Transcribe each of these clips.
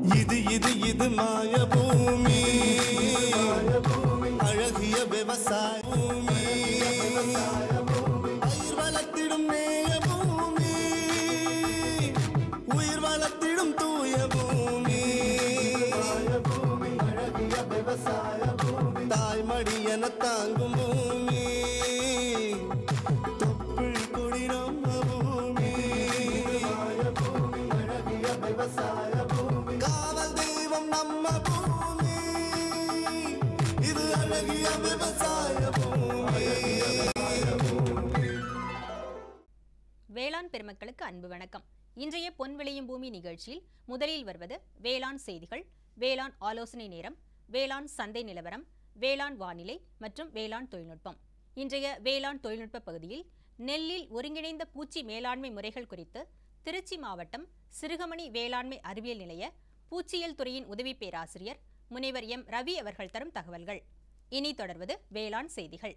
இது இது இது மாய பூமி அழகிய விவசாய பூமி பயிர் வளர்த்திடும் நேய பூமி உயிர் வளர்த்திடும் தூய பூமி அழகிய விவசாய பூமி தாய்மடி என தாங்கும் பூமி தொப்புள் கொடி நம்ம பூமி அழகிய விவசாய பூமி காவல் தெய்வம் நம்ம பூமி இது அழகிய விவசாய பூமி வேளாண் பெருமக்களுக்கு அன்பு வணக்கம் இன்றைய பொன் விளையும் பூமி நிகழ்ச்சியில் முதலில் வருவது வேளாண் செய்திகள் வேளாண் ஆலோசனை நேரம் வேளாண் சந்தை நிலவரம் வேளாண் வானிலை மற்றும் வேளாண் தொழில்நுட்பம் இன்றைய வேளாண் தொழில்நுட்ப பகுதியில் நெல்லில் ஒருங்கிணைந்த பூச்சி மேலாண்மை முறைகள் குறித்து திருச்சி மாவட்டம் சிறுகமணி வேளாண்மை அறிவியல் நிலைய பூச்சியியல் துறையின் உதவி பேராசிரியர் முனைவர் எம் ரவி அவர்கள் தரும் தகவல்கள் இனி தொடர்வது வேளாண் செய்திகள்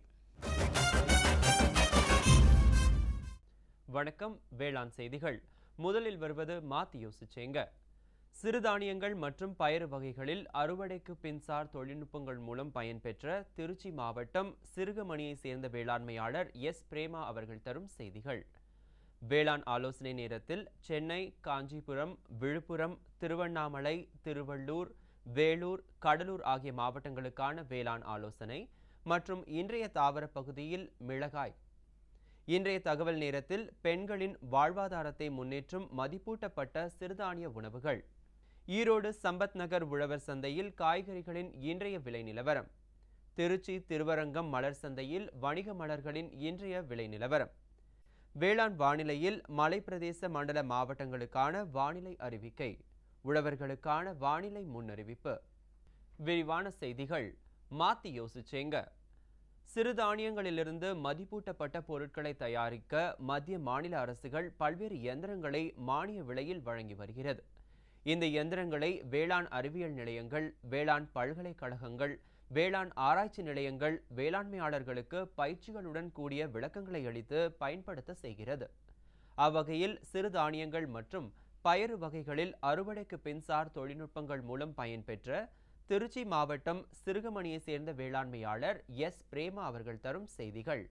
வணக்கம் வேளாண் செய்திகள் முதலில் வருவது மாத்தி யோசிச்சேங்க சிறுதானியங்கள் மற்றும் பயறு வகைகளில் அறுவடைக்கு பின்சார் தொழில்நுட்பங்கள் மூலம் பயன்பெற்ற திருச்சி மாவட்டம் சிறுகமணியை சேர்ந்த வேளாண்மையாளர் எஸ் பிரேமா அவர்கள் தரும் செய்திகள் வேளாண் ஆலோசனை நேரத்தில் சென்னை காஞ்சிபுரம் விழுப்புரம் திருவண்ணாமலை திருவள்ளூர் வேலூர் கடலூர் ஆகிய மாவட்டங்களுக்கான வேளாண் ஆலோசனை மற்றும் இன்றைய தாவர பகுதியில் மிளகாய் இன்றைய தகவல் நேரத்தில் பெண்களின் வாழ்வாதாரத்தை முன்னேற்றும் மதிப்பூட்டப்பட்ட சிறுதானிய உணவுகள் ஈரோடு சம்பத் நகர் உழவர் சந்தையில் காய்கறிகளின் இன்றைய விலை நிலவரம் திருச்சி திருவரங்கம் மலர் சந்தையில் வணிக மலர்களின் இன்றைய விலை நிலவரம் வேளாண் வானிலையில் மலைப்பிரதேச மண்டல மாவட்டங்களுக்கான வானிலை அறிவிக்கை உழவர்களுக்கான வானிலை முன்னறிவிப்பு விரிவான செய்திகள் மாத்தி யோசிச்சேங்க சிறுதானியங்களிலிருந்து மதிப்பூட்டப்பட்ட பொருட்களை தயாரிக்க மத்திய மாநில அரசுகள் பல்வேறு இயந்திரங்களை மானிய விலையில் வழங்கி வருகிறது இந்த இயந்திரங்களை வேளாண் அறிவியல் நிலையங்கள் வேளாண் பல்கலைக்கழகங்கள் வேளாண் ஆராய்ச்சி நிலையங்கள் வேளாண்மையாளர்களுக்கு பயிற்சிகளுடன் கூடிய விளக்கங்களை அளித்து பயன்படுத்த செய்கிறது அவ்வகையில் சிறுதானியங்கள் மற்றும் பயறு வகைகளில் அறுவடைக்கு பின்சார் தொழில்நுட்பங்கள் மூலம் பயன்பெற்ற திருச்சி மாவட்டம் சிறுகமணியை சேர்ந்த வேளாண்மையாளர் எஸ் பிரேமா அவர்கள் தரும் செய்திகள்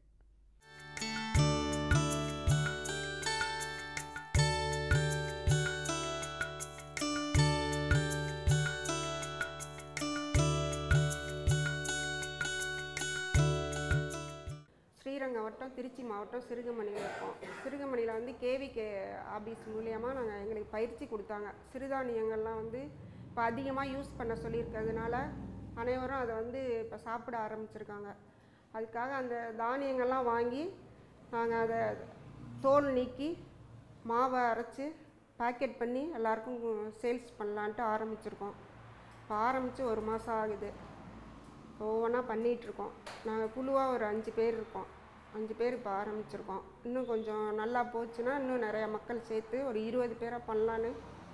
ஸ்ரீரங்கம் வட்டம் திருச்சி மாவட்டம் சிறுகமணியில் இருக்கோம் சிறுகமணியில் வந்து கேவிகே ஆபீஸ் மூலியமா நாங்கள் எங்களுக்கு பயிற்சி கொடுத்தாங்க சிறுதானியங்கள்லாம் வந்து இப்போ அதிகமாக யூஸ் பண்ண சொல்லியிருக்கிறதுனால அனைவரும் அதை வந்து இப்போ சாப்பிட ஆரம்பிச்சிருக்காங்க அதுக்காக அந்த தானியங்கள்லாம் வாங்கி நாங்கள் அதை தோல் நீக்கி மாவை அரைச்சி பேக்கெட் பண்ணி எல்லாருக்கும் சேல்ஸ் பண்ணலான்ட்டு ஆரம்பிச்சிருக்கோம் இப்போ ஆரம்பித்து ஒரு மாதம் ஆகுது ஒவ்வொன்றா பண்ணிகிட்ருக்கோம் நாங்கள் குழுவாக ஒரு அஞ்சு பேர் இருக்கோம் அஞ்சு பேர் இப்போ ஆரம்பிச்சிருக்கோம் இன்னும் கொஞ்சம் நல்லா போச்சுன்னா இன்னும் நிறையா மக்கள் சேர்த்து ஒரு இருபது பேராக பண்ணலான்னு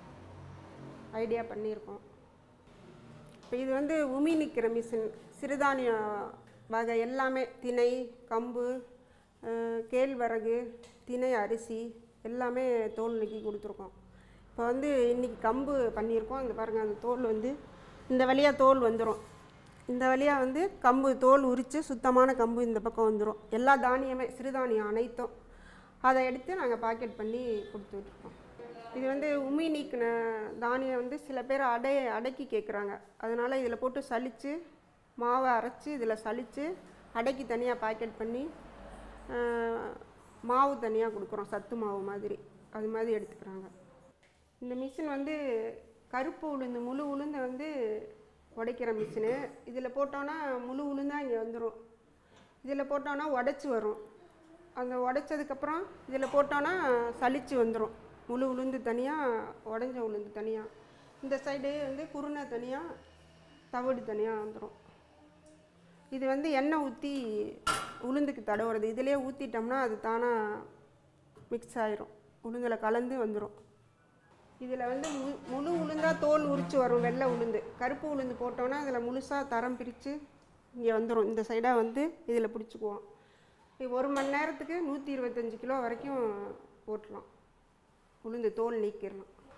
ஐடியா பண்ணியிருக்கோம் இப்போ இது வந்து உமி நிற்கிற மிஷின் சிறுதானிய வகை எல்லாமே திணை கம்பு அஹ், கேழ்வரகு திணை அரிசி எல்லாமே தோல் நீக்கி கொடுத்துருக்கோம் இப்போ வந்து இன்றைக்கி கம்பு பண்ணியிருக்கோம் இந்த பாருங்கள் அந்த தோல் வந்து இந்த வழியாக தோல் வந்துடும் இந்த வழியாக வந்து கம்பு தோல் உரித்து சுத்தமான கம்பு இந்த பக்கம் வந்துடும் எல்லா தானியமே சிறுதானியம் அனைத்தும் அதை எடுத்து நாங்கள் பாக்கெட் பண்ணி கொடுத்துட்ருக்கோம் இது வந்து உமி நீக்கின தானியம் வந்து சில பேர் அடை அடக்கி கேட்குறாங்க அதனால் இதில் போட்டு சலித்து மாவை அரைச்சி இதில் சலித்து அடைக்கி தனியாக பாக்கெட் பண்ணி ஆஹ், மாவு தனியாக கொடுக்குறோம் சத்து மாவு மாதிரி அது மாதிரி எடுத்துக்கிறாங்க இந்த மிஷின் வந்து கருப்பு உளுந்து முழு உளுந்தை வந்து உடைக்கிற மிஷினு இதில் போட்டோன்னா முழு உளுந்தாக இங்கே வந்துடும் இதில் போட்டோன்னா உடச்சி வரும் அந்த உடைச்சதுக்கப்புறம் இதில் போட்டோன்னா சலிச்சு வந்துடும் முழு உளுந்து தனியாக உடஞ்ச உளுந்து தனியாக இந்த சைடு வந்து குருணை தனியாக தவிடு தனியாக வந்துடும் இது வந்து எண்ணெய் ஊற்றி உளுந்துக்கு தடவுறது இதிலே ஊற்றிட்டோம்னா அது தானாக மிக்ஸ் ஆயிரும் உளுந்தில் கலந்து வந்துடும் இதில் வந்து மு முழு உளுந்தா தோல் உரிச்சு வரும் வெள்ளை உளுந்து கருப்பு உளுந்து போட்டோன்னா அதில் முழுசாக தரம் பிரித்து இங்கே வந்துடும் இந்த சைடாக வந்து இதில் பிடிச்சிக்குவோம் இது ஒரு மணி நேரத்துக்கு நூற்றி இருபத்தஞ்சி கிலோ வரைக்கும் போட்டுடலாம் உளுந்து தோல் நீக்கிடலாம்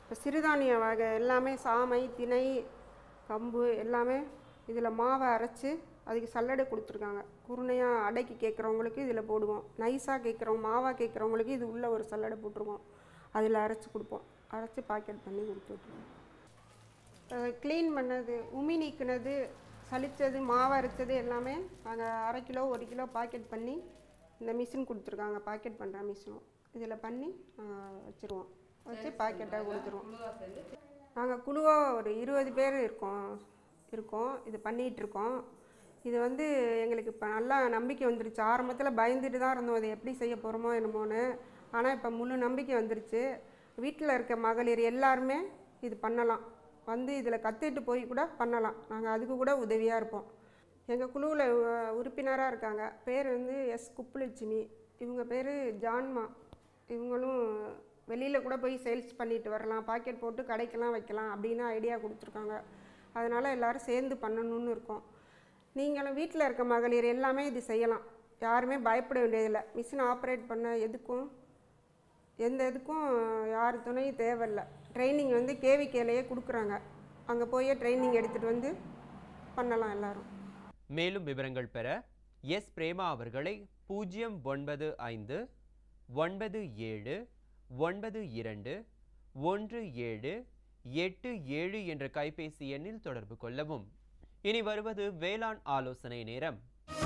இப்போ சிறுதானிய வகை எல்லாமே சாமை திணை கம்பு எல்லாமே இதில் மாவை அரைச்சி அதுக்கு சல்லடை கொடுத்துருக்காங்க குருணையாக அடைக்கி கேட்குறவங்களுக்கு இதில் போடுவோம் நைஸாக கேட்குறவங்க மாவாக கேட்குறவங்களுக்கு இது உள்ள ஒரு சல்லடை போட்டுருவோம் அதில் அரைச்சி கொடுப்போம் அரைச்சி பாக்கெட் பண்ணி கொடுத்து விட்ருவோம் க்ளீன் பண்ணது உமி நீக்கினது சலிச்சது மாவு அரைச்சது எல்லாமே நாங்கள் அரை கிலோ ஒரு கிலோ பாக்கெட் பண்ணி இந்த மிஷின் கொடுத்துருக்காங்க பாக்கெட் பண்ணுற மிஷினும் இதில் பண்ணி நாங்கள் வச்சுருவோம் வச்சு பாக்கெட்டாக கொடுத்துருவோம் நாங்கள் குழுவாக ஒரு இருபது பேர் இருக்கோம் இருக்கோம் இது பண்ணிகிட்டு இருக்கோம் இது வந்து எங்களுக்கு இப்போ நல்லா நம்பிக்கை வந்துருச்சு ஆரம்பத்தில் பயந்துட்டு தான் இருந்தோம் இதை எப்படி செய்ய போகிறோமோ என்னமோன்னு ஆனால் இப்போ முழு நம்பிக்கை வந்துருச்சு வீட்டில் இருக்க மகளிர் எல்லாருமே இது பண்ணலாம் வந்து இதில் கற்றுக்கிட்டு போய் கூட பண்ணலாம் நாங்கள் அதுக்கு கூட உதவியாக இருப்போம் எங்கள் குழுவில் உறுப்பினராக இருக்காங்க பேர் வந்து எஸ் குப்புலட்சுமி இவங்க பேர் ஜான்மா இவங்களும் வெளியில் கூட போய் சேல்ஸ் பண்ணிட்டு வரலாம் பாக்கெட் போட்டு கடைக்கெல்லாம் வைக்கலாம் அப்படின்னு ஐடியா கொடுத்துருக்காங்க அதனால் எல்லோரும் சேர்ந்து பண்ணணும்னு இருக்கோம் நீங்களும் வீட்டில் இருக்க மகளிர் எல்லாமே இது செய்யலாம் யாருமே பயப்பட வேண்டியதில்லை மிஷின் ஆப்ரேட் பண்ண எதுக்கும் எந்த இதுக்கும் யார் துணையும் தேவையில்லை ட்ரைனிங் வந்து கேவிகேலையே கொடுக்குறாங்க அங்கே போய் ட்ரைனிங் எடுத்துகிட்டு வந்து பண்ணலாம் எல்லாரும் மேலும் விவரங்கள் பெற எஸ் பிரேமா அவர்களை பூஜ்ஜியம் ஒன்பது ஐந்து ஒன்பது ஏழு ஒன்பது இரண்டு ஒன்று ஏழு எட்டு ஏழு என்ற கைபேசி எண்ணில் தொடர்பு கொள்ளவும் இனி வருவது வேளாண் ஆலோசனை நேரம்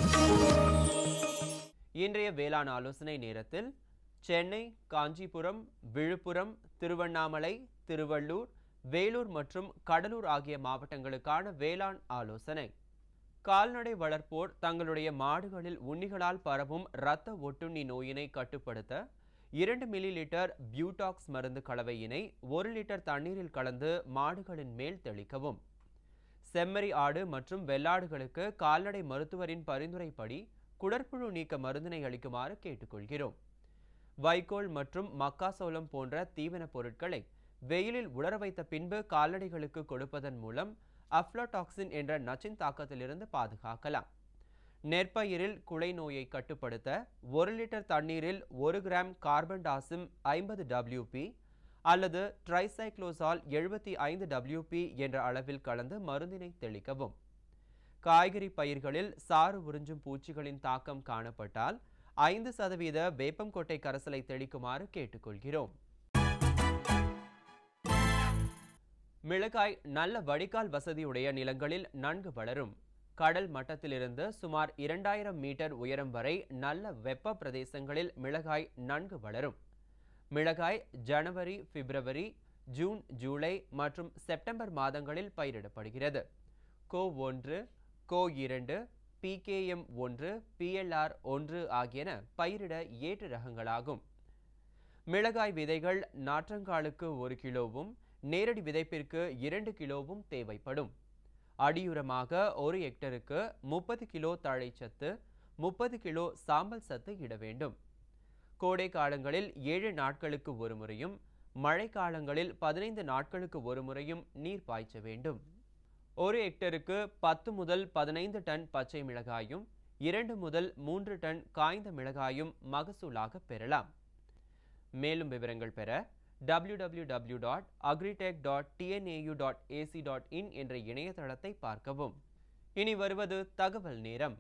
இன்றைய வேளாண் ஆலோசனை நேரத்தில் சென்னை காஞ்சிபுரம் விழுப்புரம் திருவண்ணாமலை திருவள்ளூர் வேலூர் மற்றும் கடலூர் ஆகிய மாவட்டங்களுக்கான வேளாண் ஆலோசனை கால்நடை வளர்ப்போர் தங்களுடைய மாடுகளில் உண்ணிகளால் பரவும் இரத்த ஒட்டுண்ணி நோயினை கட்டுப்படுத்த இரண்டு மில்லி லிட்டர் பியூட்டாக்ஸ் மருந்து கலவையினை ஒரு லிட்டர் தண்ணீரில் கலந்து மாடுகளின் மேல் தெளிக்கவும் செம்மறி ஆடு மற்றும் வெள்ளாடுகளுக்கு கால்நடை மருத்துவரின் பரிந்துரைப்படி குடற்புழு நீக்க மருந்தினை அளிக்குமாறு கேட்டுக்கொள்கிறோம் வைக்கோல் மற்றும் மக்காசோளம் போன்ற தீவனப் பொருட்களை வெயிலில் உலர வைத்த பின்பு கால்நடைகளுக்கு கொடுப்பதன் மூலம் அஃப்லோடாக்சின் என்ற நச்சின் தாக்கத்திலிருந்து பாதுகாக்கலாம் நெற்பயிரில் குலை நோயை கட்டுப்படுத்த ஒரு லிட்டர் தண்ணீரில் ஒரு கிராம் கார்பன் டாசிம் ஐம்பது டபிள்யூபி அல்லது ட்ரைசைக்ளோசால் எழுபத்தி ஐந்து டபிள்யூபி என்ற அளவில் கலந்து மருந்தினை தெளிக்கவும் காய்கறி பயிர்களில் சாறு உறிஞ்சும் பூச்சிகளின் தாக்கம் காணப்பட்டால் ஐந்து சதவீத வேப்பங்கொட்டை கரைசலை தெளிக்குமாறு கேட்டுக்கொள்கிறோம் மிளகாய் நல்ல வடிகால் வசதியுடைய நிலங்களில் நன்கு வளரும் கடல் மட்டத்திலிருந்து சுமார் இரண்டாயிரம் மீட்டர் உயரம் வரை நல்ல வெப்ப பிரதேசங்களில் மிளகாய் நன்கு வளரும் மிளகாய் ஜனவரி பிப்ரவரி ஜூன் ஜூலை மற்றும் செப்டம்பர் மாதங்களில் பயிரிடப்படுகிறது கோ ஒன்று கோ இரண்டு பிகேஎம் ஒன்று பிஎல்ஆர் ஒன்று ஆகியன பயிரிட ஏற்ற ரகங்களாகும் மிளகாய் விதைகள் நாற்றங்காலுக்கு ஒரு கிலோவும் நேரடி விதைப்பிற்கு இரண்டு கிலோவும் தேவைப்படும் அடியுரமாக ஒரு ஹெக்டருக்கு முப்பது கிலோ தழைச்சத்து முப்பது கிலோ சாம்பல் சத்து இட வேண்டும் கோடை காலங்களில் ஏழு நாட்களுக்கு ஒரு முறையும் மழை காலங்களில் பதினைந்து நாட்களுக்கு ஒரு முறையும் நீர் பாய்ச்ச வேண்டும் ஒரு ஹெக்டருக்கு பத்து முதல் பதினைந்து டன் பச்சை மிளகாயும் இரண்டு முதல் மூன்று டன் காய்ந்த மிளகாயும் மகசூலாக பெறலாம் மேலும் விவரங்கள் பெற www.agritech.tnu.ac.in dot agritech dot TNAU dot AC dot in என்ற இணையதளத்தை பார்க்கவும் இனி வருவது தகவல் நேரம்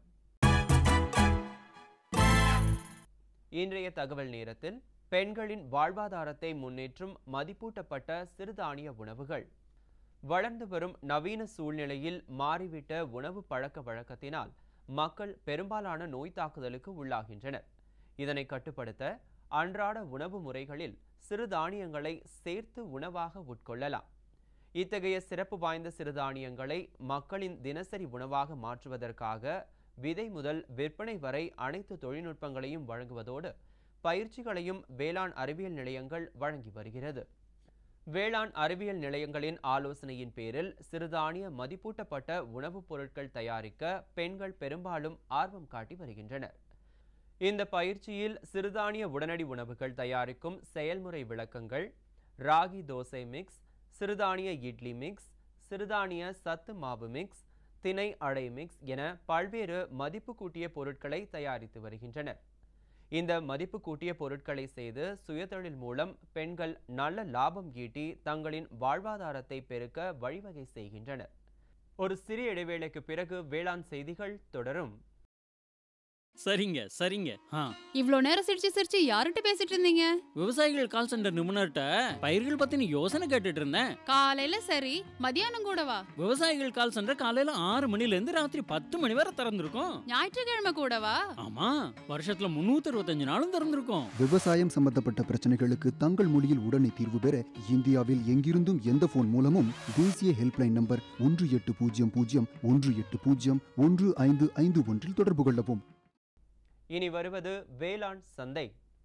இன்றைய தகவல் நேரத்தில் பெண்களின் வாழ்வாதாரத்தை முன்னேற்றும் மதிப்பூட்டப்பட்ட சிறுதானிய உணவுகள் வளர்ந்து வரும் நவீன சூழ்நிலையில் மாறிவிட்ட உணவு பழக்க வழக்கத்தினால் மக்கள் பெரும்பாலான நோய் தாக்குதலுக்கு உள்ளாகின்றனர் இதனை கட்டுப்படுத்த அன்றாட உணவு முறைகளில் சிறுதானியங்களை சேர்த்து உணவாக உட்கொள்ளலாம் இத்தகைய சிறப்பு வாய்ந்த சிறுதானியங்களை மக்களின் தினசரி உணவாக மாற்றுவதற்காக விதை முதல் விற்பனை வரை அனைத்து தொழில்நுட்பங்களையும் வழங்குவதோடு பயிற்சிகளையும் வேளாண் அறிவியல் நிலையங்கள் வழங்கி வருகிறது வேளாண் அறிவியல் நிலையங்களின் ஆலோசனையின் பேரில் சிறுதானிய மதிப்பூட்டப்பட்ட உணவுப் பொருட்கள் தயாரிக்க பெண்கள் பெரும்பாலும் ஆர்வம் காட்டி வருகின்றனர் இந்த பயிற்சியில் சிறுதானிய உடனடி உணவுகள் தயாரிக்கும் செயல்முறை விளக்கங்கள் ராகி தோசை மிக்ஸ் சிறுதானிய இட்லி மிக்ஸ் சிறுதானிய சத்து மாவு மிக்ஸ் திணை அடை மிக்ஸ் என பல்வேறு மதிப்பு கூட்டிய பொருட்களை தயாரித்து வருகின்றனர் இந்த மதிப்பு கூட்டிய பொருட்களை செய்து சுயதொழில் மூலம் பெண்கள் நல்ல லாபம் ஈட்டி தங்களின் வாழ்வாதாரத்தை பெருக்க வழிவகை செய்கின்றனர் ஒரு சிறிய இடைவேளைக்கு பிறகு வேளாண் செய்திகள் தொடரும் சரிங்க சரிங்க ஆ இவ்ளோ நேரம் சிரிச்சு சிரிச்சு யார்கிட்ட பேசிட்டு இருந்தீங்க விவசாயிகள் கால் சென்டர் நிபுணர்கிட்ட பயிர்கள் பத்தின யோசனை கேட்டுட்டு இருந்தேன் காலையில சரி மதியானம் கூடவா விவசாயிகள் கால் சென்டர் காலையில ஆறு மணில இருந்து ராத்திரி பத்து மணி வரை திறந்திருக்கும் ஞாயிற்றுக்கிழமை கூடவா ஆமா வருஷத்துல முன்னூத்தி அறுபத்தஞ்சு நாளும் திறந்திருக்கும் விவசாயம் சம்பந்தப்பட்ட பிரச்சனைகளுக்கு தங்கள் மொழியில் உடனே தீர்வு பெற இந்தியாவில் எங்கிருந்தும் எந்த போன் மூலமும் தேசிய ஹெல்ப்லைன் நம்பர் ஒன்று எட்டு பூஜ்ஜியம் பூஜ்ஜியம் ஒன்று எட்டு பூஜ்ஜியம் ஒன்று ஐந்து ஐந்து ஒன்றில் தொடர்பு கொள்ளவும் இனி வருவது வேளாண் சந்தை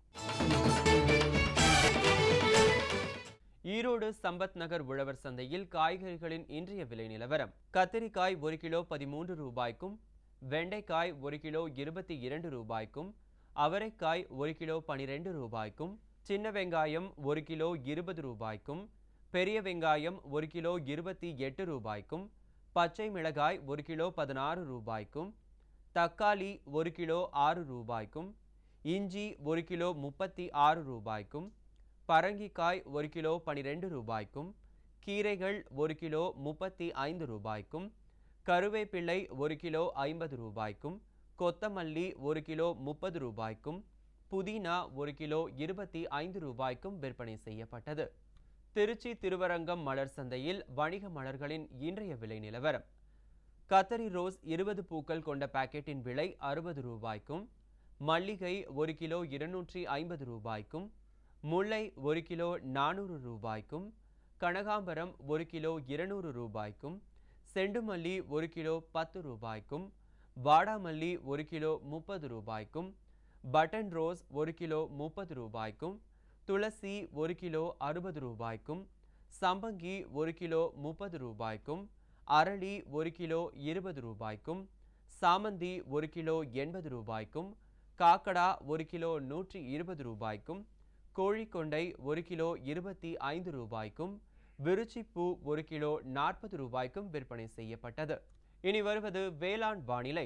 ஈரோடு சம்பத் நகர் உழவர் சந்தையில் காய்கறிகளின் இன்றைய விலை நிலவரம் கத்திரிக்காய் ஒரு கிலோ பதிமூன்று ரூபாய்க்கும் வெண்டைக்காய் ஒரு கிலோ இருபத்தி இரண்டு ரூபாய்க்கும் அவரைக்காய் ஒரு கிலோ பனிரெண்டு ரூபாய்க்கும் சின்ன வெங்காயம் ஒரு கிலோ இருபது ரூபாய்க்கும் பெரிய வெங்காயம் ஒரு கிலோ இருபத்தி எட்டு ரூபாய்க்கும் பச்சை மிளகாய் ஒரு கிலோ பதினாறு ரூபாய்க்கும் தக்காளி ஒரு கிலோ ஆறு ரூபாய்க்கும் இஞ்சி ஒரு கிலோ முப்பத்தி ஆறு ரூபாய்க்கும் பரங்கிக்காய் ஒரு கிலோ பனிரெண்டு ரூபாய்க்கும் கீரைகள் ஒரு கிலோ முப்பத்தி ஐந்து ரூபாய்க்கும் கருவேப்பிள்ளை ஒரு கிலோ ஐம்பது ரூபாய்க்கும் கொத்தமல்லி ஒரு கிலோ முப்பது ரூபாய்க்கும் புதினா ஒரு கிலோ இருபத்தி ஐந்து ரூபாய்க்கும் விற்பனை செய்யப்பட்டது திருச்சி திருவரங்கம் மலர் சந்தையில் வணிக மலர்களின் இன்றைய விலை நிலவரம் கத்தரி ரோஸ் இருபது பூக்கள் கொண்ட பாக்கெட்டின் விலை அறுபது ரூபாய்க்கும் மல்லிகை ஒரு கிலோ இருநூற்றி ஐம்பது ரூபாய்க்கும் முல்லை ஒரு கிலோ நானூறு ரூபாய்க்கும் கனகாம்பரம் ஒரு கிலோ இருநூறு ரூபாய்க்கும் செண்டுமல்லி ஒரு கிலோ பத்து ரூபாய்க்கும் வாடாமல்லி ஒரு கிலோ முப்பது ரூபாய்க்கும் பட்டன் ரோஸ் ஒரு கிலோ முப்பது ரூபாய்க்கும் துளசி ஒரு கிலோ அறுபது ரூபாய்க்கும் சம்பங்கி ஒரு கிலோ முப்பது ரூபாய்க்கும் அரளி ஒரு கிலோ இருபது ரூபாய்க்கும் சாமந்தி ஒரு கிலோ எண்பது ரூபாய்க்கும் காக்கடா ஒரு கிலோ நூற்றி இருபது ரூபாய்க்கும் கோழிக்கொண்டை ஒரு கிலோ இருபத்தி ஐந்து ரூபாய்க்கும் விருச்சிப்பூ ஒரு கிலோ நாற்பது ரூபாய்க்கும் விற்பனை செய்யப்பட்டது இனி வருவது வேளாண் வானிலை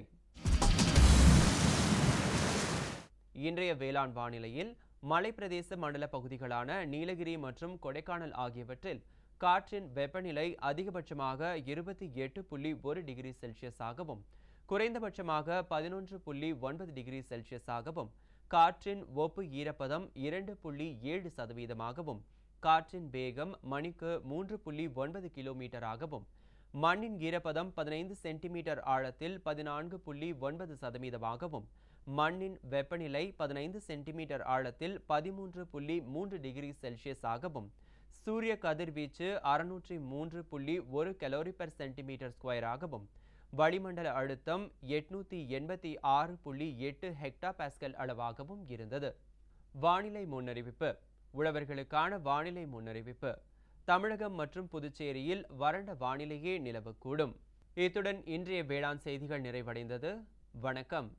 இன்றைய வேளாண் வானிலையில் மலைப்பிரதேச மண்டல பகுதிகளான நீலகிரி மற்றும் கொடைக்கானல் ஆகியவற்றில் காற்றின் வெப்பநிலை அதிகபட்சமாக இருபத்தி எட்டு புள்ளி ஒரு டிகிரி செல்சியஸாகவும் குறைந்தபட்சமாக பதினொன்று புள்ளி ஒன்பது டிகிரி செல்சியஸாகவும் காற்றின் ஒப்பு ஈரப்பதம் இரண்டு புள்ளி ஏழு சதவீதமாகவும் காற்றின் வேகம் மணிக்கு மூன்று புள்ளி ஒன்பது கிலோமீட்டராகவும் மண்ணின் ஈரப்பதம் பதினைந்து சென்டிமீட்டர் ஆழத்தில் பதினான்கு புள்ளி ஒன்பது சதவீதமாகவும் மண்ணின் வெப்பநிலை பதினைந்து சென்டிமீட்டர் ஆழத்தில் பதிமூன்று புள்ளி மூன்று டிகிரி செல்சியஸாகவும் சூரிய கதிர்வீச்சு அறுநூற்றி மூன்று புள்ளி ஒரு கலோரி பெர் சென்டிமீட்டர் ஸ்கொயராகவும் வளிமண்டல அழுத்தம் எட்நூத்தி எண்பத்தி ஆறு புள்ளி எட்டு ஹெக்டா பாஸ்கல் அளவாகவும் இருந்தது வானிலை முன்னறிவிப்பு உழவர்களுக்கான வானிலை முன்னறிவிப்பு தமிழகம் மற்றும் புதுச்சேரியில் வறண்ட வானிலையே நிலவக்கூடும் இத்துடன் இன்றைய வேளாண் செய்திகள் நிறைவடைந்தது வணக்கம்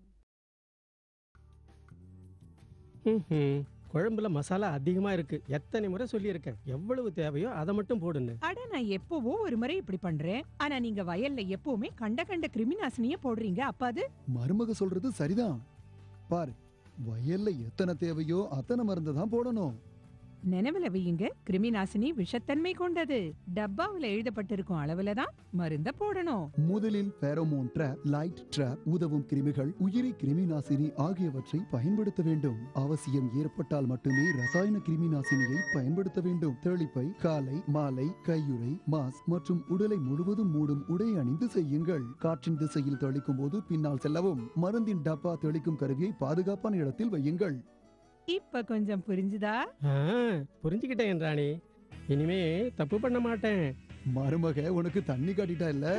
ம்ஹும். குழம்புல மசாலா அதிகமா இருக்கு எத்தனை முறை சொல்லியிருக்கேன் எவ்வளவு தேவையோ அதை மட்டும் போடுன்னு அட நான் எப்பவோ ஒரு முறை இப்படி பண்றேன் ஆனா நீங்க வயல்ல எப்பவுமே கண்ட கண்ட கிருமிநாசினிய போடுறீங்க அப்ப அது மருமக சொல்றது சரிதான் பாரு வயல்ல எத்தனை தேவையோ அத்தனை மருந்து தான் போடணும் நினைவுல வையுங்க கிருமிநாசினி விஷத்தன்மை கொண்டது டப்பாவுல எழுதப்பட்டிருக்கும் அளவுல தான் மருந்த போடணும் முதலில் பேரோமோன் ட்ராப் லைட் ட்ராப் உதவும் கிருமிகள் உயிரி கிருமி நாசினி ஆகியவற்றை பயன்படுத்த வேண்டும் அவசியம் ஏற்பட்டால் மட்டுமே ரசாயன கிருமி நாசினியை பயன்படுத்த வேண்டும் தெளிப்பை காலை மாலை கையுறை மாஸ் மற்றும் உடலை முழுவதும் மூடும் உடை அணிந்து செய்யுங்கள் காற்றின் திசையில் தெளிக்கும் போது பின்னால் செல்லவும் மருந்தின் டப்பா தெளிக்கும் கருவியை பாதுகாப்பான இடத்தில் வையுங்கள் இப்ப கொஞ்சம் புரிஞ்சுதா ஆ, புரிஞ்சுக்கிட்டேன் என் ராணி இனிமே தப்பு பண்ண மாட்டேன் மருமக உனக்கு தண்ணி காட்டிட்டா இல்ல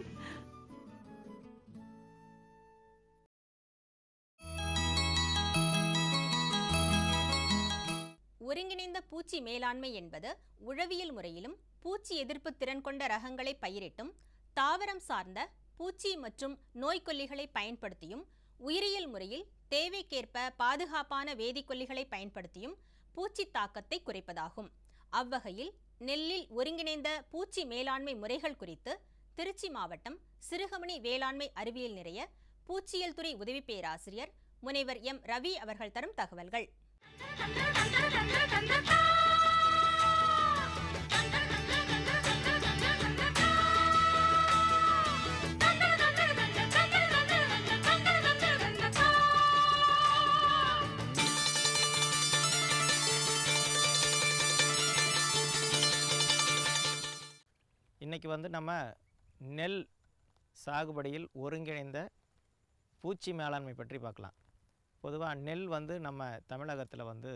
ஒருங்கிணைந்த பூச்சி மேலாண்மை என்பது உழவியல் முறையிலும் பூச்சி எதிர்ப்பு திறன் கொண்ட ரகங்களை பயிரிட்டும் தாவரம் சார்ந்த பூச்சி மற்றும் நோய்க்கொல்லிகளை பயன்படுத்தியும் உயிரியல் முறையில் தேவைக்கேற்ப பாதுகாப்பான வேதிக்கொல்லிகளை பயன்படுத்தியும் பூச்சி தாக்கத்தை குறைப்பதாகும் அவ்வகையில் நெல்லில் ஒருங்கிணைந்த பூச்சி மேலாண்மை முறைகள் குறித்து திருச்சி மாவட்டம் சிறுகமணி வேளாண்மை அறிவியல் நிலைய பூச்சியியல் துறை உதவி பேராசிரியர் முனைவர் எம் ரவி அவர்கள் தரும் தகவல்கள் இன்றைக்கி வந்து நம்ம நெல் சாகுபடியில் ஒருங்கிணைந்த பூச்சி மேலாண்மை பற்றி பார்க்கலாம் பொதுவாக நெல் வந்து நம்ம தமிழகத்தில் வந்து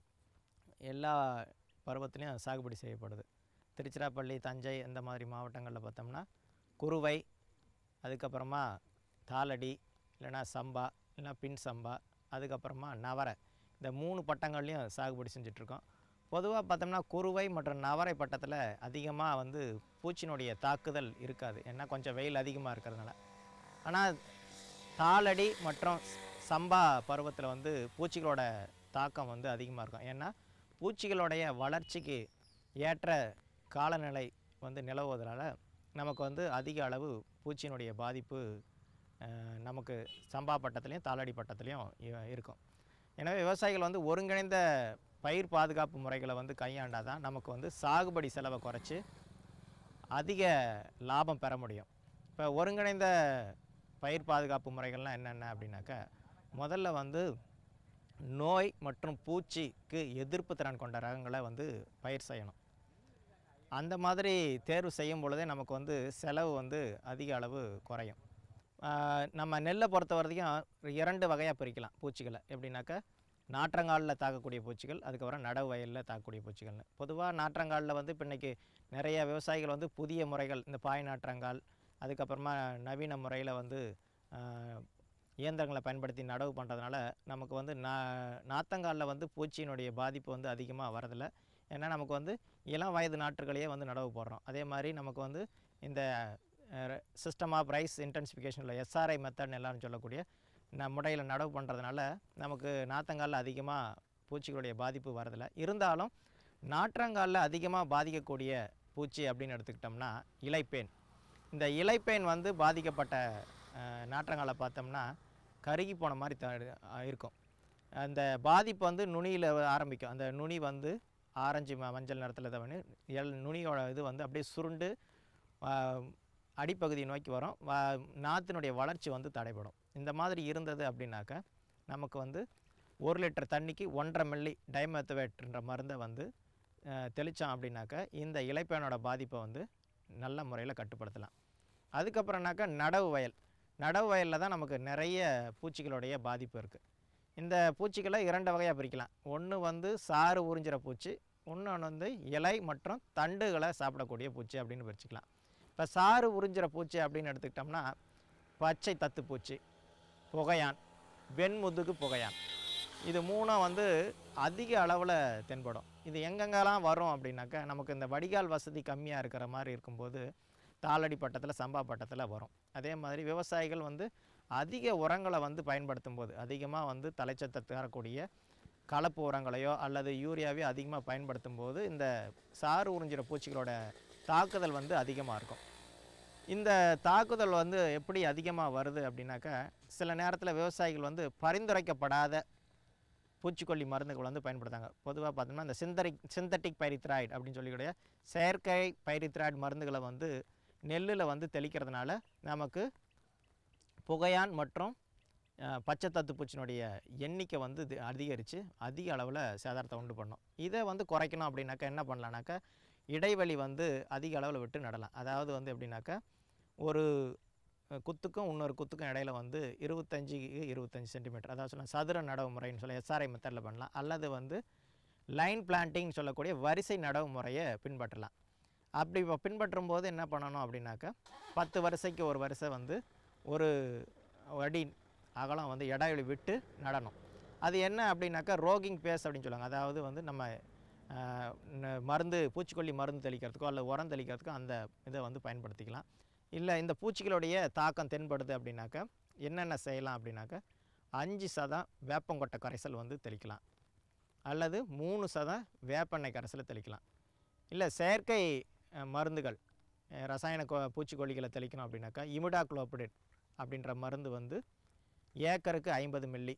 எல்லா பருவத்திலையும் சாகுபடி செய்யப்படுது திருச்சிராப்பள்ளி தஞ்சை இந்த மாதிரி மாவட்டங்களில் பார்த்தோம்னா குறுவை அதுக்கப்புறமா தாளடி இல்லைன்னா சம்பா இல்லைன்னா பின் சம்பா அதுக்கப்புறமா நவரை இந்த மூணு பட்டங்கள்லையும் சாகுபடி செஞ்சிட்ருக்கோம் பொதுவாக பார்த்தோம்னா குறுவை மற்றும் நவரை பட்டத்தில் அதிகமாக வந்து பூச்சினுடைய தாக்குதல் இருக்காது ஏன்னா கொஞ்சம் வெயில் அதிகமாக இருக்கிறதுனால ஆனால் தாளடி மற்றும் சம்பா பருவத்தில் வந்து பூச்சிகளோட தாக்கம் வந்து அதிகமாக இருக்கும் ஏன்னா பூச்சிகளுடைய வளர்ச்சிக்கு ஏற்ற காலநிலை வந்து நிலவுவதனால நமக்கு வந்து அதிக அளவு பூச்சியினுடைய பாதிப்பு அஹ், நமக்கு சம்பா பட்டத்துலேயும் தாளடி பட்டத்துலேயும் இ- இருக்கும் எனவே விவசாயிகள் வந்து ஒருங்கிணைந்த பயிர் பாதுகாப்பு முறைகளை வந்து கையாண்டால் தான் நமக்கு வந்து சாகுபடி செலவை குறைச்சி அதிக லாபம் பெற முடியும் இப்போ ஒருங்கிணைந்த பயிர் பாதுகாப்பு முறைகள்லாம் என்னென்ன அப்படின்னாக்கா முதல்ல வந்து நோய் மற்றும் பூச்சிக்கு எதிர்ப்பு திறன் கொண்ட ரகங்களை வந்து பயிர் செய்யணும் அந்த மாதிரி தேர்வு செய்யும் பொழுதே நமக்கு வந்து செலவு வந்து அதிக அளவு குறையும் ஆஹ் நம்ம நெல்லை பொறுத்த வரைக்கும் இரண்டு வகையாக பிரிக்கலாம் பூச்சிகளை எப்படின்னாக்கா நாற்றங்காலில் தாக்கக்கூடிய பூச்சிகள் அதுக்கப்புறம் நடவு வயலில் தாக்கக்கூடிய பூச்சிகள்னு பொதுவாக நாற்றங்காலில் வந்து இப்போ இன்றைக்கி நிறைய விவசாயிகள் வந்து புதிய முறைகள் இந்த பாய் நாற்றங்கால் அதுக்கப்புறமா நவீன முறையில் வந்து ஆஹ், இயந்திரங்களை பயன்படுத்தி நடவு பண்ணுறதுனால நமக்கு வந்து நா நாத்தங்காலில் வந்து பூச்சியினுடைய பாதிப்பு வந்து அதிகமாக வரதில்லை ஏன்னா நமக்கு வந்து இளம் வயது நாற்றுகளையே வந்து நடவு போடுறோம் அதே மாதிரி நமக்கு வந்து இந்த சிஸ்டம் ஆஃப் ரைஸ் இன்டென்சிஃபிகேஷனில் எஸ்ஆர்ஐ மெத்தட்னு எல்லாரும் சொல்லக்கூடிய ந முறையில் நடவு பண்ணுறதுனால நமக்கு நாத்தங்காலில் அதிகமாக பூச்சிகளுடைய பாதிப்பு வரதில்லை இருந்தாலும் நாற்றங்காலில் அதிகமாக பாதிக்கக்கூடிய பூச்சி அப்படின்னு எடுத்துக்கிட்டோம்னா இலைப்பேன் இந்த இலைப்பேன் வந்து பாதிக்கப்பட்ட அஹ், நாற்றங்காலை பார்த்தோம்னா கருகி போன மாதிரி த அஹ், இருக்கும் அந்த பாதிப்பு வந்து நுனியில் ஆரம்பிக்கும் அந்த நுனி வந்து ஆரஞ்சு ம மஞ்சள் நிறத்தில் தான் வந்து எல் நுனியோட இது வந்து அப்படியே சுருண்டு ஆஹ், அடிப்பகுதியை நோக்கி வரும் வ நாற்றினுடைய வளர்ச்சி வந்து தடைபடும் இந்த மாதிரி இருந்தது அப்படின்னாக்கா நமக்கு வந்து ஒரு லிட்டர் தண்ணிக்கு ஒன்றரை மில்லி டைமெத்தவேட்ன்ற மருந்தை வந்து அஹ், தெளித்தோம் அப்படின்னாக்கா இந்த இலைப்பேனோட பாதிப்பை வந்து நல்ல முறையில் கட்டுப்படுத்தலாம் அதுக்கப்புறம்னாக்கா நடவு வயல் நடவு வயலில் தான் நமக்கு நிறைய பூச்சிகளுடைய பாதிப்பு இருக்குது இந்த பூச்சிகளை இரண்டு வகையாக பிரிக்கலாம் ஒன்று வந்து சாறு உறிஞ்சிற பூச்சி இன்னொன்று வந்து இலை மற்றும் தண்டுகளை சாப்பிடக்கூடிய பூச்சி அப்படின்னு பிரிச்சுக்கலாம் இப்போ சாறு உறிஞ்சிற பூச்சி அப்படின்னு எடுத்துக்கிட்டோம்னா பச்சை தத்து பூச்சி புகையான் வெண்முதுகு புகையான் இது மூணும் வந்து அதிக அளவில் தென்படும் இது எங்கெங்கெல்லாம் வரும் அப்படின்னாக்கா நமக்கு இந்த வடிகால் வசதி கம்மியாக இருக்கிற மாதிரி இருக்கும்போது தாளடி பட்டத்தில் சம்பா பட்டத்தில் வரும் அதே மாதிரி விவசாயிகள் வந்து அதிக உரங்களை வந்து பயன்படுத்தும் போது அதிகமாக வந்து தலைச்சத்தை தரக்கூடிய கலப்பு உரங்களையோ அல்லது யூரியாவையோ அதிகமாக பயன்படுத்தும் போது இந்த சாறு உறிஞ்சிற பூச்சிகளோட தாக்குதல் வந்து அதிகமாக இருக்கும் இந்த தாக்குதல் வந்து எப்படி அதிகமாக வருது அப்படின்னாக்கா சில நேரத்தில் விவசாயிகள் வந்து பரிந்துரைக்கப்படாத பூச்சிக்கொல்லி மருந்துகள் வந்து பயன்படுத்தாங்க பொதுவாக பார்த்தோம்னா இந்த சிந்தரிக் சிந்தட்டிக் பைரித்ராய்டு அப்படின்னு சொல்லக்கூடிய செயற்கை பைரித்ராய்டு மருந்துகளை வந்து நெல்லில் வந்து தெளிக்கிறதுனால நமக்கு புகையான் மற்றும் அஹ், பச்சை தத்து பூச்சினுடைய எண்ணிக்கை வந்து இது அதிகரித்து அதிக அளவில் சேதாரத்தை உண்டு பண்ணும் இதை வந்து குறைக்கணும் அப்படின்னாக்கா என்ன பண்ணலான்னாக்கா இடைவெளி வந்து அதிக அளவில் விட்டு நடலாம் அதாவது வந்து எப்படின்னாக்கா ஒரு அஹ், குத்துக்கும் இன்னொரு குத்துக்கும் இடையில வந்து இருபத்தஞ்சி இருபத்தஞ்சி சென்டிமீட்டர் அதாவது சொல்ல சதுர நடவு முறைன்னு சொல்ல எஸ்ஆர்ஐ மெத்தடில் பண்ணலாம் அல்லது வந்து லைன் பிளான்டிங் சொல்லக்கூடிய வரிசை நடவு முறையை பின்பற்றலாம் அப்படி இப்போ பின்பற்றும் போது என்ன பண்ணணும் அப்படின்னாக்கா பத்து வரிசைக்கு ஒரு வரிசை வந்து ஒரு அடி அகலம் வந்து இடைவெளி விட்டு நடணும் அது என்ன அப்படின்னாக்கா ரோகிங் பேஸ் அப்படின்னு சொல்லுவாங்க அதாவது வந்து நம்ம ஆஹ், ந- மருந்து பூச்சிக்கொல்லி மருந்து தெளிக்கிறதுக்கோ அல்லது உரம் தெளிக்கிறதுக்கோ அந்த இதை வந்து பயன்படுத்திக்கலாம் இல்லை இந்த பூச்சிகளுடைய தாக்கம் தென்படுது அப்படின்னாக்கா என்னென்ன செய்யலாம் அப்படின்னாக்கா அஞ்சு சதம் வேப்பங்கொட்டை கரைசல் வந்து தெளிக்கலாம் அல்லது மூணு சதம் வேப்பெண்ணெய் கரைசலை தெளிக்கலாம் இல்லை செயற்கை அஹ், மருந்துகள் அஹ், ரசாயன கொ பூச்சிக்கொல்லிகளை தெளிக்கணும் அப்படின்னாக்கா இமிடாக்ளோபிடேட் அப்படின்ற மருந்து வந்து ஏக்கருக்கு ஐம்பது மில்லி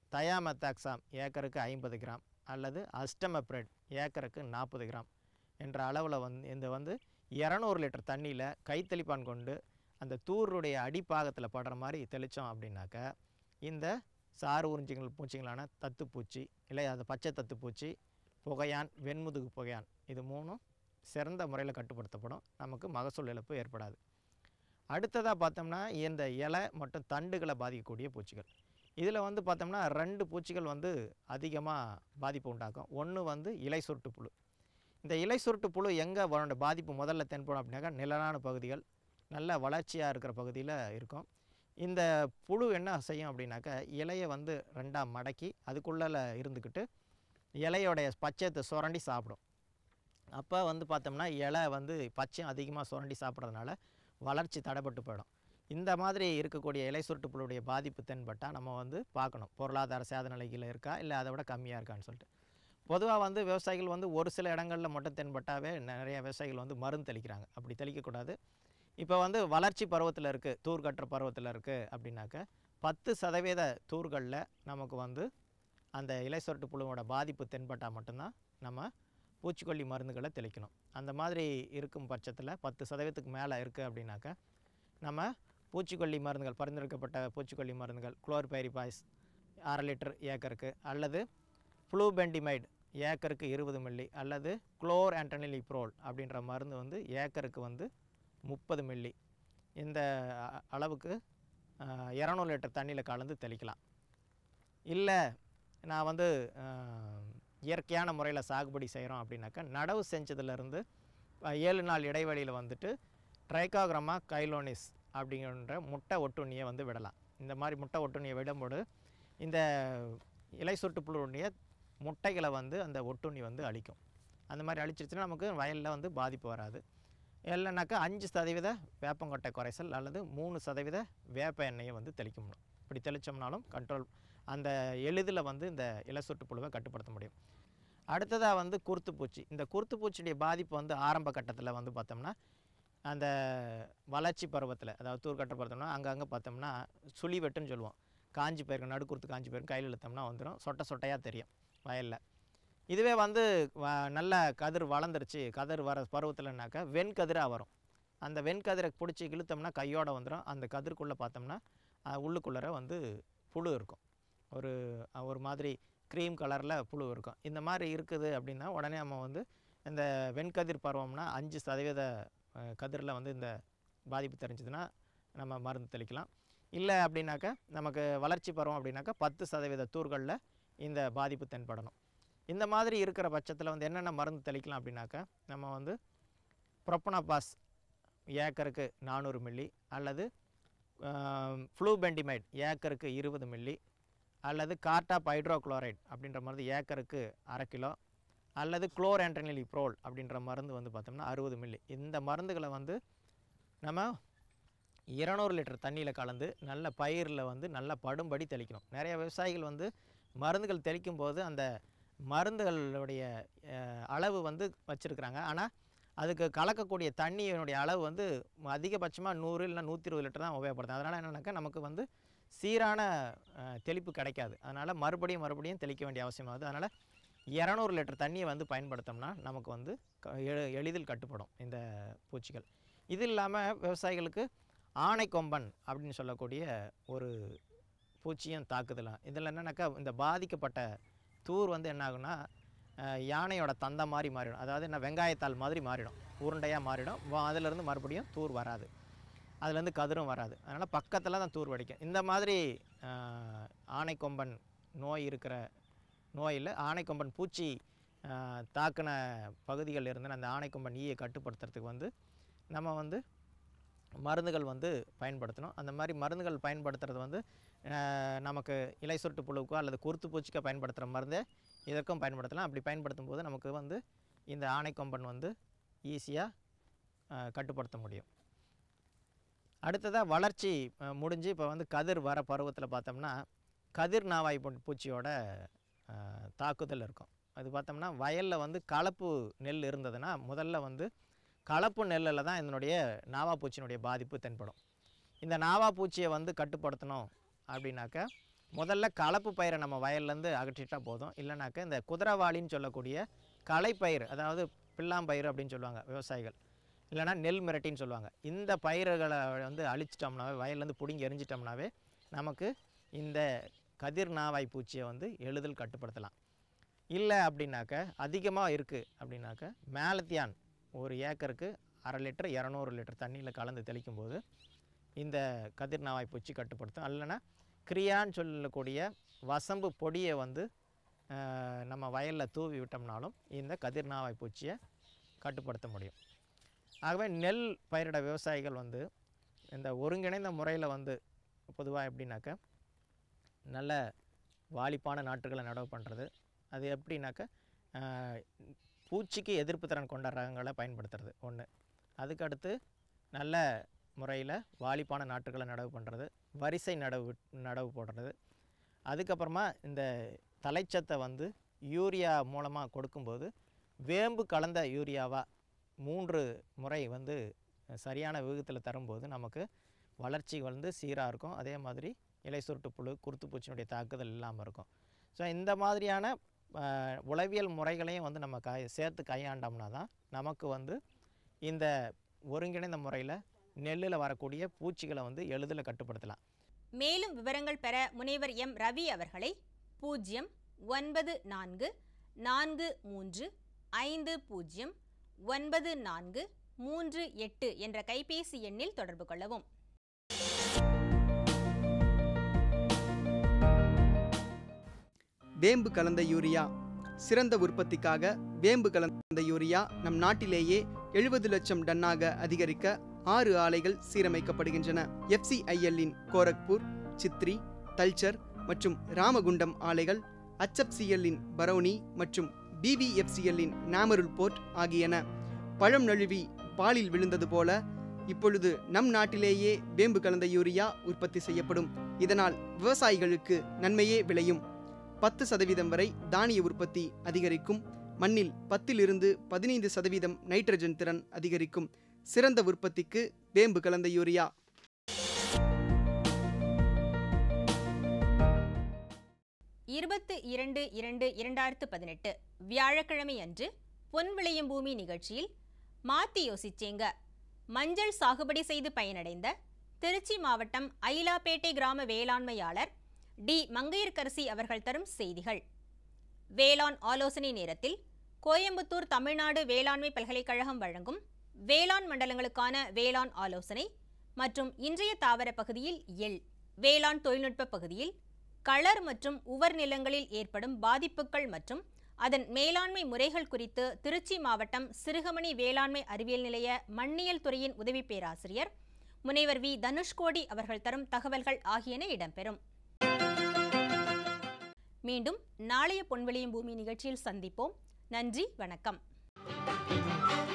தயாமெத்தாக்சாம் ஏக்கருக்கு ஐம்பது கிராம் அல்லது அஸ்டமப்ரெட் ஏக்கருக்கு நாற்பது கிராம் என்ற அளவில் வந்து இந்த வந்து இரநூறு லிட்டர் தண்ணியில் கைத்தெளிப்பான் கொண்டு அந்த தூருடைய அடிப்பாகத்தில் படுற மாதிரி தெளித்தோம் அப்படின்னாக்க இந்த சாறு உறிஞ்சிகள் பூச்சிகளான தத்துப்பூச்சி இல்லை அது பச்சை தத்துப்பூச்சி புகையான் வெண்முதுகு புகையான் இது மூணும் சிறந்த முறையில் கட்டுப்படுத்தப்படும் நமக்கு மகசூல் இழப்பு ஏற்படாது அடுத்ததாக பார்த்தோம்னா இந்த இலை மற்றும் தண்டுகளை பாதிக்கக்கூடிய பூச்சிகள் இதில் வந்து பார்த்தோம்னா ரெண்டு பூச்சிகள் வந்து அதிகமாக பாதிப்பு உண்டாக்கும் ஒன்று வந்து இலை சுருட்டு புழு இந்த இலை சுருட்டு புழு எங்கே அவனோட பாதிப்பு முதல்ல தென்படும் அப்படின்னாக்கா நிழலான பகுதிகள் நல்ல வளர்ச்சியாக இருக்கிற பகுதியில் இருக்கும் இந்த புழு என்ன செய்யும் அப்படின்னாக்கா இலையை வந்து ரெண்டாக மடக்கி அதுக்குள்ளே இருந்துக்கிட்டு இலையோடைய பச்சையத்தை சுரண்டி சாப்பிடும் அப்போ வந்து பார்த்தோம்னா இலை வந்து பச்சையும் அதிகமாக சுரண்டி சாப்பிட்றதுனால வளர்ச்சி தடைப்பட்டு போயிடும் இந்த மாதிரி இருக்கக்கூடிய இலை சுருட்டு புழுடைய பாதிப்பு தென்பட்டால் நம்ம வந்து பார்க்கணும் பொருளாதார சேத நிலையில் இருக்கா இல்லை அதை விட கம்மியாக இருக்கான்னு சொல்லிட்டு பொதுவாக வந்து விவசாயிகள் வந்து ஒரு சில இடங்களில் மட்டும் தென்பட்டாவே நிறைய விவசாயிகள் வந்து மருந்து தெளிக்கிறாங்க அப்படி தெளிக்கக்கூடாது இப்போ வந்து வளர்ச்சி பருவத்தில் இருக்குது தூர் கட்டுற பருவத்தில் இருக்குது அப்படின்னாக்க பத்து சதவீத தூர்களில் நமக்கு வந்து அந்த இலை சுருட்டு புழுவோட பாதிப்பு தென்பட்டால் மட்டும்தான் நம்ம பூச்சிக்கொல்லி மருந்துகளை தெளிக்கணும் அந்த மாதிரி இருக்கும் பட்சத்தில் பத்து சதவீதத்துக்கு மேலே இருக்குது அப்படின்னாக்க நம்ம பூச்சிக்கொல்லி மருந்துகள் பரிந்துரைக்கப்பட்ட பூச்சிக்கொல்லி மருந்துகள் குளோர்பைரிபாய்ஸ் அரை லிட்டர் ஏக்கருக்கு அல்லது ஃப்ளூபெண்டிமைடு ஏக்கருக்கு இருபது மில்லி அல்லது குளோர் ஆண்டனிலிப்ரோல் அப்படின்ற மருந்து வந்து ஏக்கருக்கு வந்து முப்பது மில்லி இந்த அ- அளவுக்கு இரநூறு லிட்டர் தண்ணியில் கலந்து தெளிக்கலாம் இல்லை நான் வந்து அஹ், இயற்கையான முறையில் சாகுபடி செய்கிறோம் அப்படின்னாக்கா நடவு செஞ்சதுலேருந்து ஏழு நாள் இடைவெளியில் வந்துட்டு ட்ரைகாகிரமா கைலோனிஸ் அப்படிங்கிற முட்டை ஒட்டுண்ணியை வந்து விடலாம் இந்த மாதிரி முட்டை ஒட்டுண்ணியை விடும்போது இந்த இலை சுருட்டு புழுடைய முட்டைகளை வந்து அந்த ஒட்டுண்ணி வந்து அழிக்கும் அந்த மாதிரி அழிச்சிருச்சுன்னா நமக்கு வயலில் வந்து பாதிப்பு வராது இல்லைனாக்கா அஞ்சு சதவீத வேப்பங்கொட்டை குறைசல் அல்லது மூணு சதவீத வேப்ப எண்ணெயை வந்து தெளிக்க முடியும் இப்படி தெளித்தோம்னாலும் கண்ட்ரோல் அந்த எளிதில் வந்து இந்த இலை சுருட்டு புழுவை கட்டுப்படுத்த முடியும் அடுத்ததாக வந்து குருத்துப்பூச்சி இந்த குருத்துப்பூச்சியுடைய பாதிப்பு வந்து ஆரம்ப கட்டத்தில் வந்து பார்த்தோம்னா அந்த வளர்ச்சி பருவத்தில் அதாவது தூர்கட்ட பருவம்னா அங்கங்கே பார்த்தோம்னா சுழி வெட்டுன்னு சொல்லுவோம் காஞ்சி போயிருக்கும் நடுக்குறுத்து காஞ்சி போயிருக்கும் கையில் இழுத்தோம்னா வந்துடும் சொட்டை சொட்டையாக தெரியும் வயலில் இதுவே வந்து வ- நல்ல கதிர் வளர்ந்துருச்சு கதிர் வர பருவத்தில்னாக்கா வெண்கதிராக வரும் அந்த வெண்கதிரை பிடிச்சி இழுத்தோம்னா கையோட வந்துடும் அந்த கதிர்க்குள்ளே பார்த்தோம்னா அஹ், உள்ளுக்குள்ளர வந்து புழு இருக்கும் ஒரு அஹ், ஒரு மாதிரி க்ரீம் கலரில் புழு இருக்கும் இந்த மாதிரி இருக்குது அப்படின்னா உடனே நம்ம வந்து இந்த வெண்கதிர் பருவம்னா அஞ்சு சதவீத கதிரில் வந்து இந்த பாதிப்பு தெரிஞ்சதுன்னா நம்ம மருந்து தெளிக்கலாம் இல்லை அப்படின்னாக்கா நமக்கு வளர்ச்சி பருவம் அப்படின்னாக்கா பத்து சதவீத தூர்களில் இந்த பாதிப்பு தென்படணும் இந்த மாதிரி இருக்கிற பட்சத்தில் வந்து என்னென்ன மருந்து தெளிக்கலாம் அப்படின்னாக்கா நம்ம வந்து ப்ரொப்பனபாஸ் ஏக்கருக்கு நானூறு மில்லி அல்லது ஃப்ளூபெண்டிமைட் ஏக்கருக்கு இருபது மில்லி அல்லது கார்டாப் ஹைட்ரோக்ளோரைட் அப்படின்ற மருந்து ஏக்கருக்கு அரை கிலோ அல்லது குளோர் ப்ரோல் அப்படின்ற மருந்து வந்து பார்த்தோம்னா அறுபது மில்லி இந்த மருந்துகளை வந்து நம்ம இருநூறு லிட்டர் தண்ணியில் கலந்து நல்ல பயிரில் வந்து நல்லா படும்படி தெளிக்கணும் நிறைய விவசாயிகள் வந்து மருந்துகள் தெளிக்கும் போது அந்த மருந்துகளுடைய அஹ், அளவு வந்து வச்சுருக்குறாங்க ஆனால் அதுக்கு கலக்கக்கூடிய தண்ணியினுடைய அளவு வந்து அதிகபட்சமாக நூறு இல்லை நூற்றி இருபது லிட்டர் தான் உபயோகப்படுத்தும் அதனால் என்னென்னாக்கா நமக்கு வந்து சீரான அஹ், தெளிப்பு கிடைக்காது அதனால் மறுபடியும் மறுபடியும் தெளிக்க வேண்டிய அவசியமாகுது அதனால் இரநூறு லிட்டர் தண்ணியை வந்து பயன்படுத்தோம்னா நமக்கு வந்து க- எ- எளிதில் கட்டுப்படும் இந்த பூச்சிகள் இது இல்லாமல் விவசாயிகளுக்கு ஆனைக்கொம்பன் அப்படின்னு சொல்லக்கூடிய ஒரு பூச்சியும் தாக்குதலாம் இதில் என்னன்னாக்கா இந்த பாதிக்கப்பட்ட தூர் வந்து என்ன ஆகும்னா அஹ், யானையோட தந்தை மாதிரி மாறிடும் அதாவது என்ன வெங்காயத்தாள் மாதிரி மாறிடும் உருண்டையாக மாறிடும் வா- அதிலிருந்து மறுபடியும் தூர் வராது அதுலேருந்து கதிரும் வராது அதனால் பக்கத்தில் தான் தூர் வெடிக்கும் இந்த மாதிரி அஹ், ஆனைக்கொம்பன் நோய் இருக்கிற நோயில் ஆனைக்கொம்பன் பூச்சி அஹ், தாக்கின பகுதிகளில் இருந்து அந்த ஆனைக்கொம்பன் ஈயை கட்டுப்படுத்துறதுக்கு வந்து நம்ம வந்து மருந்துகள் வந்து பயன்படுத்தணும் அந்த மாதிரி மருந்துகள் பயன்படுத்துறது வந்து அஹ், நமக்கு இலை சுருட்டு புழுக்கோ அல்லது குருத்து பூச்சிக்கோ பயன்படுத்துகிற மருந்தே இதற்கும் பயன்படுத்தலாம் அப்படி பயன்படுத்தும் போது நமக்கு வந்து இந்த ஆனைக்கொம்பன் வந்து ஈஸியாக கட்டுப்படுத்த முடியும் அடுத்ததாக வளர்ச்சி அஹ், முடிஞ்சு இப்போ வந்து கதிர் வர பருவத்தில் பார்த்தோம்னா கதிர் நாவாய் பூ- பூச்சியோட அஹ், தாக்குதல் இருக்கும் அது பார்த்தோம்னா வயலில் வந்து கலப்பு நெல் இருந்ததுன்னா முதல்ல வந்து கலப்பு நெல்லில் தான் இதனுடைய நாவா பூச்சியினுடைய பாதிப்பு தென்படும் இந்த நாவா பூச்சியை வந்து கட்டுப்படுத்தணும் அப்படின்னாக்கா முதல்ல கலப்பு பயிரை நம்ம வயல்லேருந்து அகற்றிட்டா போதும் இல்லைனாக்கா இந்த குதிரவாளின்னு சொல்லக்கூடிய களைப்பயிர் அதாவது பில்லாம்பயிர் அப்படின்னு சொல்லுவாங்க விவசாயிகள் இல்லைனா நெல் மிரட்டின்னு சொல்லுவாங்க இந்த பயிர்களை வந்து அழிச்சிட்டோம்னாவே வயல்லேருந்து பிடுங்கி எரிஞ்சிட்டோம்னாவே நமக்கு இந்த கதிர் நாவாய் பூச்சியை வந்து எளிதில் கட்டுப்படுத்தலாம் இல்லை அப்படின்னாக்க அதிகமாக இருக்குது அப்படின்னாக்க மேலத்தியான் ஒரு ஏக்கருக்கு அரை லிட்டர் இரநூறு லிட்டர் தண்ணியில் கலந்து தெளிக்கும் போது இந்த கதிர் நாவாய் பூச்சி கட்டுப்படுத்தும் இல்லைன்னா கிரியான்னு சொல்லக்கூடிய வசம்பு பொடியை வந்து ஆஹ், நம்ம வயலில் தூவி விட்டோம்னாலும் இந்த கதிர் நாவாய் பூச்சியை கட்டுப்படுத்த முடியும் ஆகவே நெல் பயிரிட விவசாயிகள் வந்து இந்த ஒருங்கிணைந்த முறையில் வந்து பொதுவாக எப்படின்னாக்க நல்ல வாலிப்பான நாற்றுகளை நடவு பண்ணுறது அது எப்படின்னாக்க ஆஹ், பூச்சிக்கு எதிர்ப்பு திறன் கொண்ட ரகங்களை பயன்படுத்துறது ஒன்று அதுக்கடுத்து நல்ல முறையில் வாலிப்பான நாற்றுகளை நடவு பண்ணுறது வரிசை நடவு விட்- நடவு போடுறது அதுக்கப்புறமா இந்த தலைச்சத்தை வந்து யூரியா மூலமாக கொடுக்கும்போது வேம்பு கலந்த யூரியாவாக மூன்று முறை வந்து சரியான விகிதத்தில் தரும்போது நமக்கு வளர்ச்சி வந்து சீராக இருக்கும் அதே மாதிரி இலை சுருட்டு புழு குருத்துப்பூச்சினுடைய தாக்குதல் இல்லாமல் இருக்கும் ஸோ இந்த மாதிரியான ஆஹ், உளவியல் முறைகளையும் வந்து நம்ம கை சேர்த்து கையாண்டோம்னா தான் நமக்கு வந்து இந்த ஒருங்கிணைந்த முறையில் நெல்லில் வரக்கூடிய பூச்சிகளை வந்து எளிதில் கட்டுப்படுத்தலாம் மேலும் விவரங்கள் பெற முனைவர் எம் ரவி அவர்களை பூஜ்ஜியம் ஒன்பது நான்கு நான்கு மூன்று ஐந்து பூஜ்ஜியம் ஒன்பது நான்கு மூன்று எட்டு என்ற கைபேசி எண்ணில் தொடர்பு கொள்ளவும் வேம்பு கலந்த யூரியா சிறந்த உற்பத்திக்காக வேம்பு கலந்த யூரியா நம் நாட்டிலேயே எழுபது லட்சம் டன்னாக அதிகரிக்க ஆறு ஆலைகள் சீரமைக்கப்படுகின்றன எஃப்சிஐஎல்லின் கோரக்பூர் சித்ரி தல்ச்சர் மற்றும் ராமகுண்டம் ஆலைகள் HFCL-இன் பரௌனி மற்றும் பிவிஎஃப்சிஎல்லின் நாமருல் போர்ட் ஆகியன பழம் நழுவி பாலில் விழுந்தது போல இப்பொழுது நம் நாட்டிலேயே வேம்பு கலந்த யூரியா உற்பத்தி செய்யப்படும் இதனால் விவசாயிகளுக்கு நன்மையே விளையும் பத்து சதவீதம் வரை தானிய உற்பத்தி அதிகரிக்கும் மண்ணில் பத்திலிருந்து பதினைந்து சதவீதம் நைட்ரஜன் திறன் அதிகரிக்கும் சிறந்த உற்பத்திக்கு வேம்பு கலந்த யூரியா இருபத்து இரண்டு இரண்டு இரண்டாயிரத்து பதினெட்டு வியாழக்கிழமை அன்று பொன் விளையும் பூமி நிகழ்ச்சியில் மாத்தி யோசிச்சேங்க மஞ்சள் சாகுபடி செய்து பயனடைந்த திருச்சி மாவட்டம் அயிலாப்பேட்டை கிராம வேளாண்மையாளர் டி மங்கையர்கரசி அவர்கள் தரும் செய்திகள் வேளாண் ஆலோசனை நேரத்தில் கோயம்புத்தூர் தமிழ்நாடு வேளாண்மை பல்கலைக்கழகம் வழங்கும் வேளாண் மண்டலங்களுக்கான வேளாண் ஆலோசனை மற்றும் இன்றைய தாவர பகுதியில் எள் வேளாண் தொழில்நுட்ப பகுதியில் களர் மற்றும் உவர் நிலங்களில் ஏற்படும் பாதிப்புகள் மற்றும் அதன் மேலாண்மை முறைகள் குறித்து திருச்சி மாவட்டம் சிறுகமணி வேளாண்மை அறிவியல் நிலைய மண்ணியல் துறையின் உதவி பேராசிரியர் முனைவர் வி தனுஷ்கோடி அவர்கள் தரும் தகவல்கள் ஆகியன இடம்பெறும் மீண்டும் நாளைய பொன்வெளியும் பூமி நிகழ்ச்சியில் சந்திப்போம் நன்றி வணக்கம்